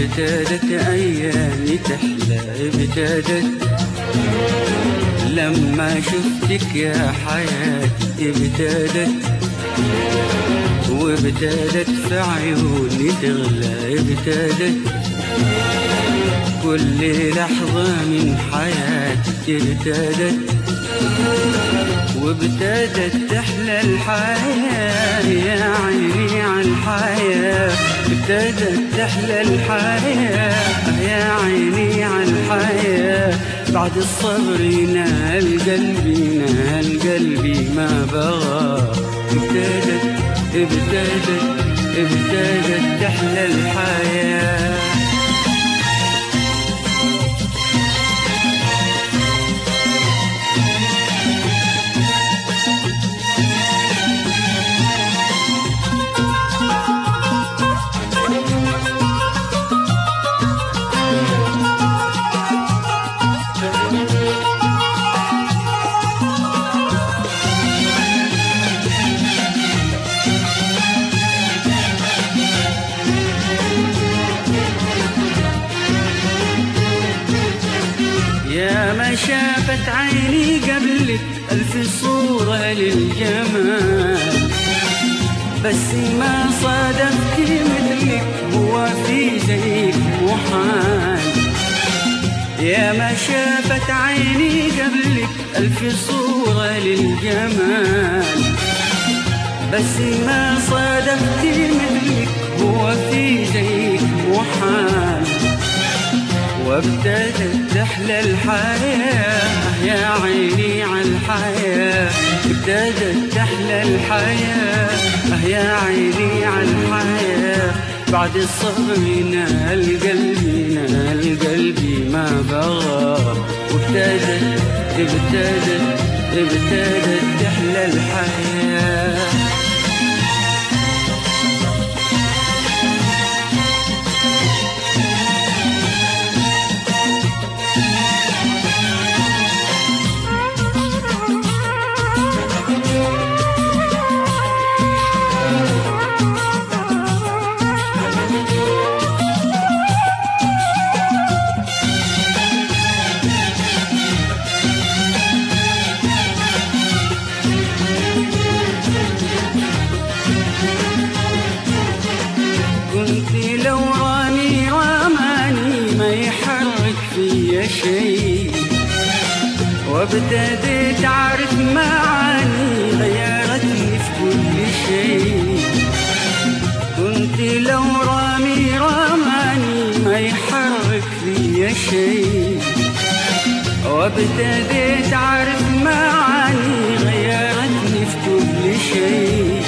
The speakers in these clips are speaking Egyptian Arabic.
ابتدت أيامي تحلى ابتدت لما شفتك يا حياتي ابتدت وابتدت في عيوني تغلى ابتدت كل لحظة من حياتي ابتدت وابتدت تحلى الحياة يا عيني على الحياة ابتدت تحلى الحياة يا عيني على الحياة بعد الصبر ينال قلبي نال قلبي ما بغى ابتدت ابتدت ابتدت تحلى الحياه يا ما شافت عيني قبلك ألف صورة للجمال بس ما صادفت مثلك هو في زيك محال يا ما شافت عيني قبلك ألف صورة للجمال بس ما صادفت مثلك هو في زيك محال وابتدت تحلى الحياة يا عيني على الحياة ابتدت تحلى الحياة يا عيني على الحياة بعد الصبر نال قلبي نال قلبي ما بغى وابتدت ابتدت ابتدت تحلى الحياه كنت لو راني رماني ما يحرك فيا شيء وابتديت اعرف معاني غيرتني في كل شيء كنت لو رامي رماني ما يحرك فيا شيء وابتديت اعرف معاني غيرتني في كل شيء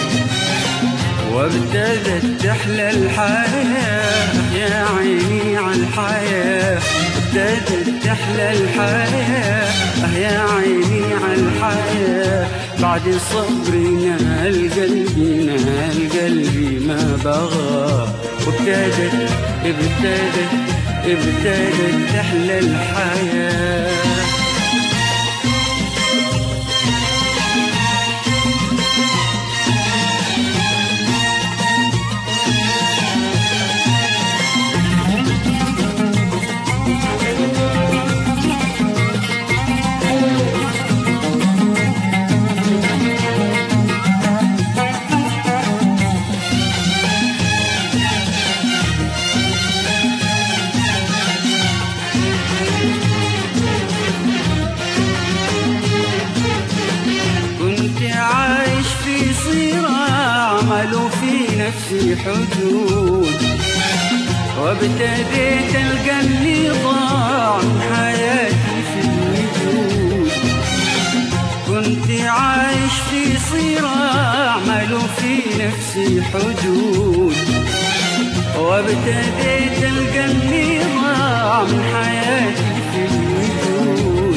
وابتدت تحلى الحياة يا عيني على الحياة ابتدت تحلى الحياة يا عيني على الحياة بعد الصبر نال قلبي نال قلبي ما بغى وابتدت ابتدت ابتدت تحلى الحياه كنت عايش في صراع مالو في نفسي حدود وابتديت القى اللي ضاع من حياتي في الوجود كنت عايش في صراع مالو في نفسي حدود وابتديت القى اللي ضاع من حياتي في الوجود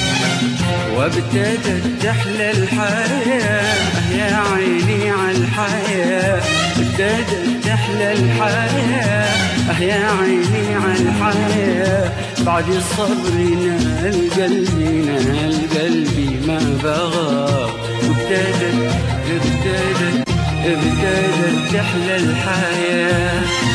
وابتدت تحلى الحياة يا عيني على الحياة ابتدت تحلى الحياة يا عيني على الحياة بعد الصبر نال قلبي نال قلبي ما بغى وابتدت ابتدت ابتدت تحلى الحياه